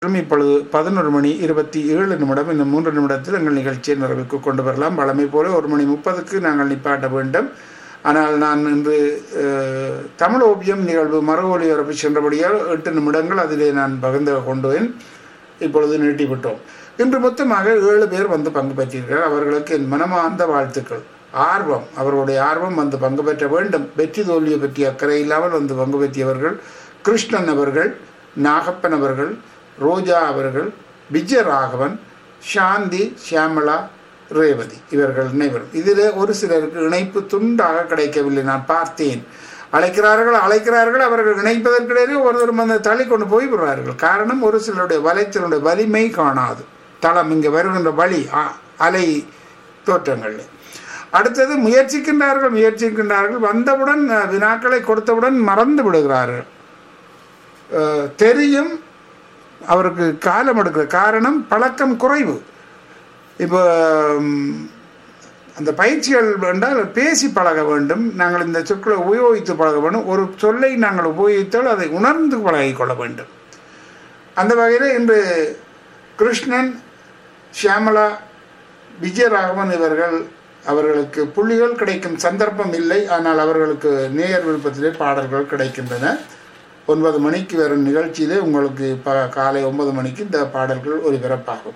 இப்பொழுது பதினொரு மணி இருபத்தி ஏழு நிமிடம் இன்னும் மூன்று நிமிடத்தில் எங்கள் நிகழ்ச்சியை நிறைவுக்கு கொண்டு வரலாம் வழமை போல ஒரு மணி முப்பதுக்கு நாங்கள் நிப்பாட்ட வேண்டும் ஆனால் நான் இன்று அஹ், தமிழ் ஓவியம் நிகழ்வு மர ஒலிபரப்பு சென்றபடியால் எட்டு நிமிடங்கள் அதிலே நான் பகிர்ந்து கொண்டுவேன் இப்பொழுது நீட்டிவிட்டோம் இன்று மொத்தமாக ஏழு பேர் வந்து பங்கு பெற்றீர்கள் அவர்களுக்கு என் மனமார்ந்த வாழ்த்துக்கள் ஆர்வம் அவர்களுடைய ஆர்வம் வந்து பங்கு பெற்ற வேண்டும் வெற்றி தோல்வியை பற்றி அக்கறை இல்லாமல் வந்து பங்கு பெற்றியவர்கள் கிருஷ்ணன் அவர்கள் நாகப்பன் அவர்கள் ரோஜா அவர்கள் விஜயராகவன் சாந்தி ஷியாமளா ரேவதி இவர்கள் அனைவரும் இதில் ஒரு சிலருக்கு இணைப்பு துண்டாக கிடைக்கவில்லை நான் பார்த்தேன் அழைக்கிறார்கள் அழைக்கிறார்கள் அவர்கள் இணைப்பதற்கிடையே ஒருத்தர் வந்து தள்ளி கொண்டு போய் விடுறார்கள் காரணம் ஒரு சிலருடைய வலைத்தினுடைய வலிமை காணாது தளம் இங்கே வருகின்ற வழி அ- அலை தோற்றங்கள் அடுத்தது முயற்சிக்கின்றார்கள் முயற்சிக்கின்றார்கள் வந்தவுடன் அஹ், வினாக்களை கொடுத்தவுடன் மறந்து விடுகிறார்கள் அஹ், தெரியும் அவருக்கு காலம் எடுக்கிற காரணம் பழக்கம் குறைவு இப்போ ம், அந்த பயிற்சிகள் என்றால் பேசி பழக வேண்டும் நாங்கள் இந்த சொற்களை உபயோகித்து பழக வேண்டும் ஒரு சொல்லை நாங்கள் உபயோகித்தால் அதை உணர்ந்து பழகிக் கொள்ள வேண்டும் அந்த வகையில் இன்று கிருஷ்ணன் ஷியாமலா விஜயராகவன் இவர்கள் அவர்களுக்கு புள்ளிகள் கிடைக்கும் சந்தர்ப்பம் இல்லை ஆனால் அவர்களுக்கு நேயர் விருப்பத்திலே பாடல்கள் கிடைக்கின்றன ஒன்பது மணிக்கு வரும் நிகழ்ச்சியிலே உங்களுக்கு ப காலை ஒன்பது மணிக்கு இந்த பாடல்கள் ஒலிபரப்பாகும்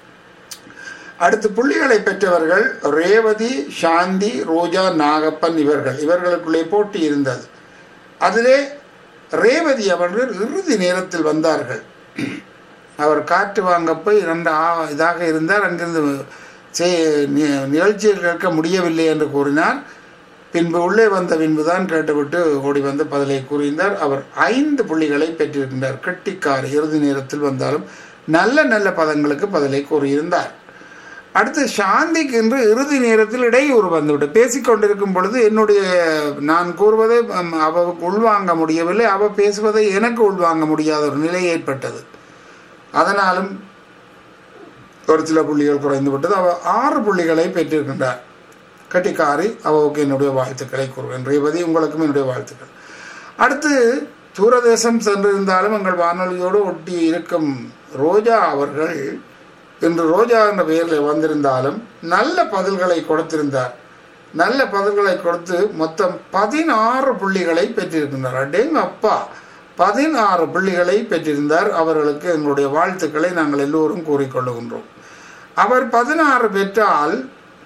அடுத்து புள்ளிகளை பெற்றவர்கள் ரேவதி சாந்தி ரோஜா நாகப்பன் இவர்கள் இவர்களுக்குள்ளே போட்டி இருந்தது அதிலே ரேவதி அவர்கள் இறுதி நேரத்தில் வந்தார்கள் அவர் காற்று வாங்க போய் இரண்டு ஆ இதாக இருந்தார் அங்கிருந்து செய்- நி- நிகழ்ச்சியில் கேட்க முடியவில்லை என்று கூறினார் பின்பு உள்ளே வந்த பின்புதான் கேட்டுவிட்டு ஓடி வந்து பதிலை கூறினார் அவர் ஐந்து புள்ளிகளை பெற்றிருக்கின்றார் கெட்டிக்கார் இறுதி நேரத்தில் வந்தாலும் நல்ல நல்ல பதங்களுக்கு பதிலை கூறியிருந்தார் அடுத்து சாந்திக்கு என்று இறுதி நேரத்தில் இடையூறு வந்துவிட்டு பேசிக்கொண்டிருக்கும் பொழுது என்னுடைய நான் கூறுவதை ம், அவளுக்கு உள்வாங்க முடியவில்லை அவ பேசுவதை எனக்கு உள்வாங்க முடியாத ஒரு நிலை ஏற்பட்டது அதனாலும் ஒரு சில புள்ளிகள் குறைந்து விட்டது அவ ஆறு புள்ளிகளை பெற்றிருக்கின்றார் கட்டிக்காரி அவவுக்கு என்னுடைய வாழ்த்துக்களை கூறுவேன் ரேவதி உங்களுக்கும் என்னுடைய வாழ்த்துக்கள் அடுத்து தூரதேசம் சென்றிருந்தாலும் எங்கள் வானொலியோடு ஒட்டி இருக்கும் ரோஜா அவர்கள் இன்று ரோஜா என்ற பெயரில் வந்திருந்தாலும் நல்ல பதில்களை கொடுத்திருந்தார் நல்ல பதில்களை கொடுத்து மொத்தம் பதினாறு புள்ளிகளை பெற்றிருக்கின்றார் அடேங்க அப்பா பதினாறு புள்ளிகளை பெற்றிருந்தார் அவர்களுக்கு எங்களுடைய வாழ்த்துக்களை நாங்கள் எல்லோரும் கூறிக்கொள்ளுகின்றோம் அவர் பதினாறு பெற்றால்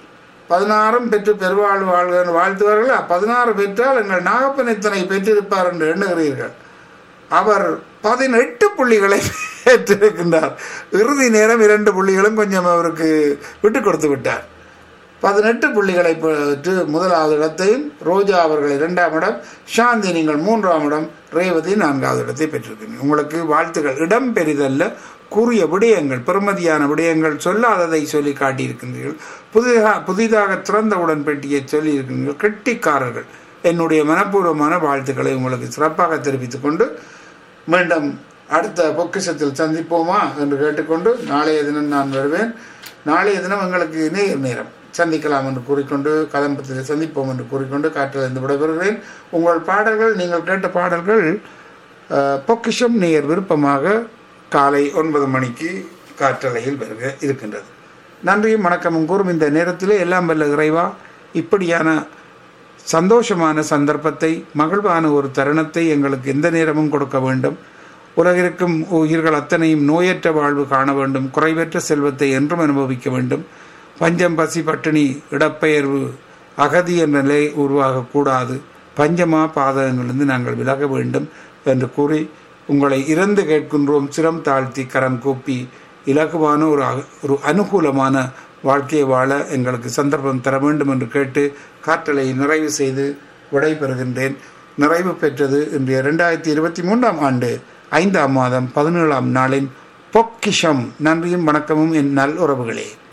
பதினாறும் பெற்று பெருவாழ் வாழ்க வாழ்த்துவார்களா பதினாறு பெற்றால் எங்கள் நாகப்பன் இத்தனை பெற்றிருப்பார் என்று எண்ணுகிறீர்கள் அவர் பதினெட்டு புள்ளிகளை பெற்றிருக்கின்றார் இறுதி நேரம் இரண்டு புள்ளிகளும் கொஞ்சம் அவருக்கு விட்டு கொடுத்து விட்டார் பதினெட்டு புள்ளிகளை பெற்று முதலாவது இடத்தையும் ரோஜா அவர்கள் இரண்டாம் இடம் சாந்தி நீங்கள் மூன்றாம் இடம் ரேவதி நான்காவது இடத்தை பெற்றிருக்கீங்க உங்களுக்கு வாழ்த்துக்கள் இடம் பெரிதல்ல கூறிய விடயங்கள் பெருமதியான விடயங்கள் சொல்லாததை சொல்லி காட்டியிருக்கின்றீர்கள் புதிதாக புதிதாக திறந்தவுடன் பெட்டியை சொல்லி இருக்கின்றீர்கள் கெட்டிக்காரர்கள் என்னுடைய மனப்பூர்வமான வாழ்த்துக்களை உங்களுக்கு சிறப்பாக தெரிவித்துக் கொண்டு மீண்டும் அடுத்த பொக்கிஷத்தில் சந்திப்போமா என்று கேட்டுக்கொண்டு நாளைய தினம் நான் வருவேன் நாளைய தினம் எங்களுக்கு நேர் நேரம் சந்திக்கலாம் என்று கூறிக்கொண்டு கதம்பத்தில் சந்திப்போம் என்று கூறிக்கொண்டு காற்றில் இருந்து விடைபெறுகிறேன் உங்கள் பாடல்கள் நீங்கள் கேட்ட பாடல்கள் அஹ், பொக்கிஷம் நேர் விருப்பமாக காலை ஒன்பது மணிக்கு காற்றலையில் வருக இருக்கின்றது நன்றியும் வணக்கமும் கூறும் இந்த நேரத்திலே எல்லாம் வல்ல இறைவா இப்படியான சந்தோஷமான சந்தர்ப்பத்தை மகிழ்வான ஒரு தருணத்தை எங்களுக்கு எந்த நேரமும் கொடுக்க வேண்டும் உலகிற்கும் உயிர்கள் அத்தனையும் நோயற்ற வாழ்வு காண வேண்டும் குறைவற்ற செல்வத்தை என்றும் அனுபவிக்க வேண்டும் பஞ்சம் பசி பட்டினி இடப்பெயர்வு அகதி என்ற நிலை உருவாகக்கூடாது பஞ்சமா பாதகங்களிலிருந்து நாங்கள் விலக வேண்டும் என்று கூறி உங்களை இறந்து கேட்கின்றோம் சிரம் தாழ்த்தி கரம் கூப்பி இலகுவான ஒரு அக- ஒரு அனுகூலமான வாழ்க்கையை வாழ எங்களுக்கு சந்தர்ப்பம் தர வேண்டும் என்று கேட்டு காற்றலை நிறைவு செய்து விடைபெறுகின்றேன் நிறைவு பெற்றது இன்றைய இரண்டாயிரத்தி இருபத்தி மூன்றாம் ஆண்டு ஐந்தாம் மாதம் பதினேழாம் நாளின் பொக்கிஷம் நன்றியும் வணக்கமும் என் நல் உறவுகளே